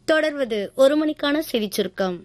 தொடர்வது ஒரு மணிக்கான செய்திச் சுருக்கம்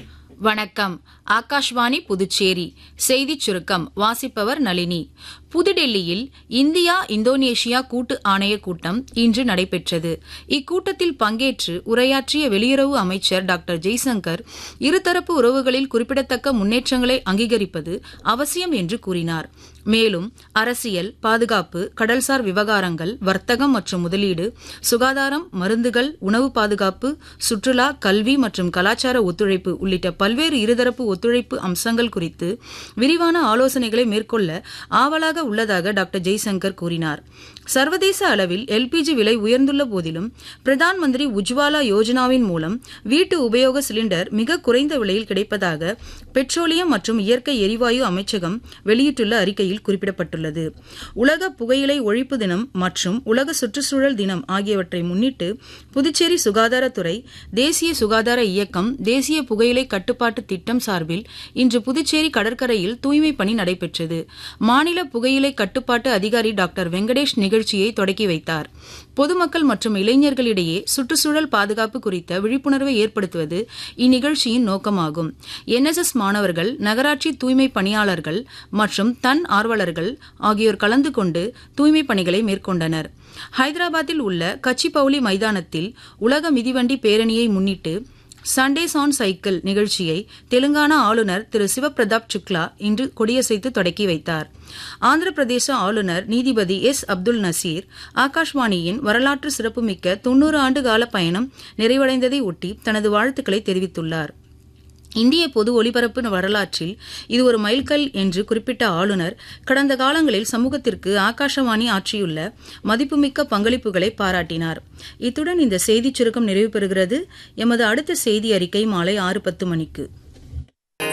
வணக்கம் ஆகாஷ்வாணி புதுச்சேரி செய்திச் சுருக்கம் வாசிப்பவர் நளினி புதுடெல்லியில் இந்தியா இந்தோனேஷியா கூட்டு ஆணைய கூட்டம் இன்று நடைபெற்றது இக்கூட்டத்தில் பங்கேற்று உரையாற்றிய வெளியுறவு அமைச்சர் டாக்டர் ஜெய்சங்கர் இருதரப்பு உறவுகளில் குறிப்பிடத்தக்க முன்னேற்றங்களை அங்கீகரிப்பது அவசியம் என்று கூறினார் மேலும் அரசியல் பாதுகாப்பு கடல்சார் விவகாரங்கள் வர்த்தகம் மற்றும் முதலீடு சுகாதாரம் மருந்துகள் உணவு பாதுகாப்பு சுற்றுலா கல்வி மற்றும் கலாச்சார ஒத்துழைப்பு உள்ளிட்ட பல்வேறு இருதரப்பு ஒத்துழைப்பு அம்சங்கள் குறித்து விரிவான ஆலோசனைகளை மேற்கொள்ள ஆவலாக உள்ளதாக டாக்டர் ஜெய்சங்கர் கூறினார் சர்வதேச அளவில் எல்பிஜி விலை உயர்ந்துள்ள போதிலும் பிரதான் மந்திரி உஜ்வாலா யோஜனாவின் மூலம் வீட்டு உபயோக சிலிண்டர் மிக குறைந்த விலையில் கிடைப்பதாக பெட்ரோலியம் மற்றும் இயற்கை எரிவாயு அமைச்சகம் வெளியிட்டுள்ள அறிக்கையில் குறிப்பிடப்பட்டுள்ளது உலக புகையிலை ஒழிப்பு தினம் மற்றும் உலக சுற்றுச்சூழல் தினம் ஆகியவற்றை முன்னிட்டு புதுச்சேரி சுகாதாரத்துறை தேசிய சுகாதார இயக்கம் தேசிய புகையிலை கட்டுப்பாட்டு திட்டம் சார்பில் இன்று புதுச்சேரி கடற்கரையில் தூய்மை பணி நடைபெற்றது மாநில புகையிலை கட்டுப்பாட்டு அதிகாரி டாக்டர் வெங்கடேஷ் நிகழ்ச்சியை தொடக்கி வைத்தார் பொதுமக்கள் மற்றும் இளைஞர்களிடையே சுற்றுச்சூழல் பாதுகாப்பு குறித்த விழிப்புணர்வை ஏற்படுத்துவது இந்நிகழ்ச்சியின் நோக்கமாகும் என்எஸ்எஸ் மாணவர்கள் நகராட்சி தூய்மை பணியாளர்கள் மற்றும் தன் ஆர்வலர்கள் ஆகியோர் கலந்து கொண்டு தூய்மை பணிகளை மேற்கொண்டனர் ஹைதராபாத்தில் உள்ள கச்சிபவுலி மைதானத்தில் உலக மிதிவண்டி பேரணியை முன்னிட்டு சண்டேஸ் ஆன் சைக்கிள் நிகழ்ச்சியை தெலுங்கானா ஆளுநர் திரு சிவபிரதாப் சுக்லா இன்று கொடியசைத்து தொடக்கி வைத்தார் ஆந்திர பிரதேச ஆளுநர் நீதிபதி எஸ் அப்துல் நசீர் ஆகாஷ்வாணியின் வரலாற்று சிறப்புமிக்க தொன்னூறு ஆண்டு கால பயணம் நிறைவடைந்ததை ஒட்டி தனது வாழ்த்துக்களை தெரிவித்துள்ளார் இந்திய பொது ஒலிபரப்பு வரலாற்றில் இது ஒரு மைல்கல் என்று குறிப்பிட்ட ஆளுநர் கடந்த காலங்களில் சமூகத்திற்கு ஆகாஷவாணி ஆற்றியுள்ள மதிப்புமிக்க பங்களிப்புகளை பாராட்டினார் இத்துடன் இந்த செய்திச் சுருக்கம் நிறைவு பெறுகிறது எமது அடுத்த செய்தி அறிக்கை மாலை ஆறு பத்து மணிக்கு